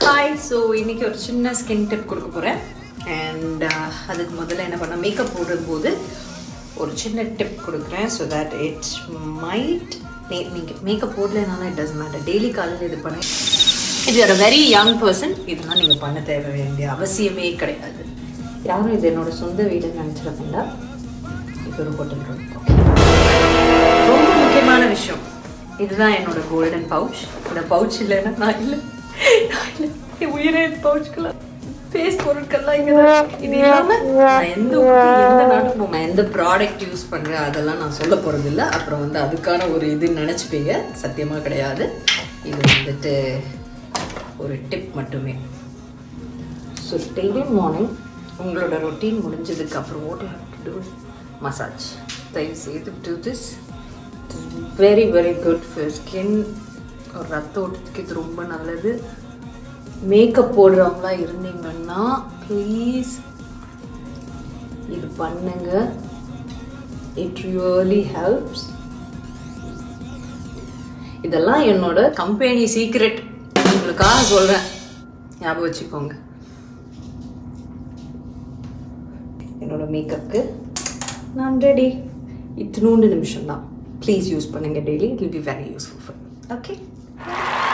hi so இன்னைக்கு ஒரு சின்ன ஸ்கின் டிப் கொடுக்க போகிறேன் அண்ட் அதுக்கு முதல்ல என்ன பண்ண மேக்கப் போடும்போது ஒரு சின்ன டிப் கொடுக்குறேன் ஸோ தட் இட்ஸ் மைட் நீங்கள் மேக்கப் போடலைனாலும் இட் டஸ் மேட்டர் டெய்லி காலையில் இது பண்ண இது ஒரு வெரி யங் பர்சன் இதெல்லாம் நீங்கள் பண்ண தேவை வேண்டிய அவசியமே கிடையாது யாரும் இது என்னோட சொந்த வீடுன்னு நினச்சிட வேண்டாம் இது ஒரு ஹோட்டல் ரூம் ரொம்ப முக்கியமான விஷயம் இதுதான் என்னோட கோல்டன் பவுச் இந்த பவுச் இல்லைன்னா நான் இல்லை நான் இல்லை என் உயிரே பவுச்சுக்கெல்லாம் ஃபேஸ் பொருட்கள்லாம் இங்கே இது இல்லாமல் நான் எந்த ஊருக்கு எந்த நாட்டுக்கு போவேன் எந்த ப்ராடக்ட் யூஸ் பண்ணுறேன் அதெல்லாம் நான் சொல்ல போகிறது இல்லை அப்புறம் வந்து அதுக்கான ஒரு இது நினச்சிப்பீங்க சத்தியமாக கிடையாது இது வந்துட்டு ஒரு டிப் மட்டுமே ஸோ டெய்லி மார்னிங் உங்களோட ரொட்டீன் முடிஞ்சதுக்கு அப்புறம் what you have to do massage தயவு செய்து do this very very good for skin ஒரு ரத்த ஓட்டத்துக்கு இது ரொம்ப நல்லது மேக்கப் போடுறவங்களா இருந்தீங்கன்னா ப்ளீஸ் இது பண்ணுங்க இட் ரியலி ஹெல்ப்ஸ் இதெல்லாம் என்னோட கம்பெனி சீக்ரெட் உங்களுக்காக சொல்கிறேன் ஞாபகம் வச்சுக்கோங்க என்னோட மேக்கப்புக்கு நான் ரெடி இத்தினூண்டு நிமிஷம் தான் ப்ளீஸ் யூஸ் பண்ணுங்கள் daily it will be very useful okay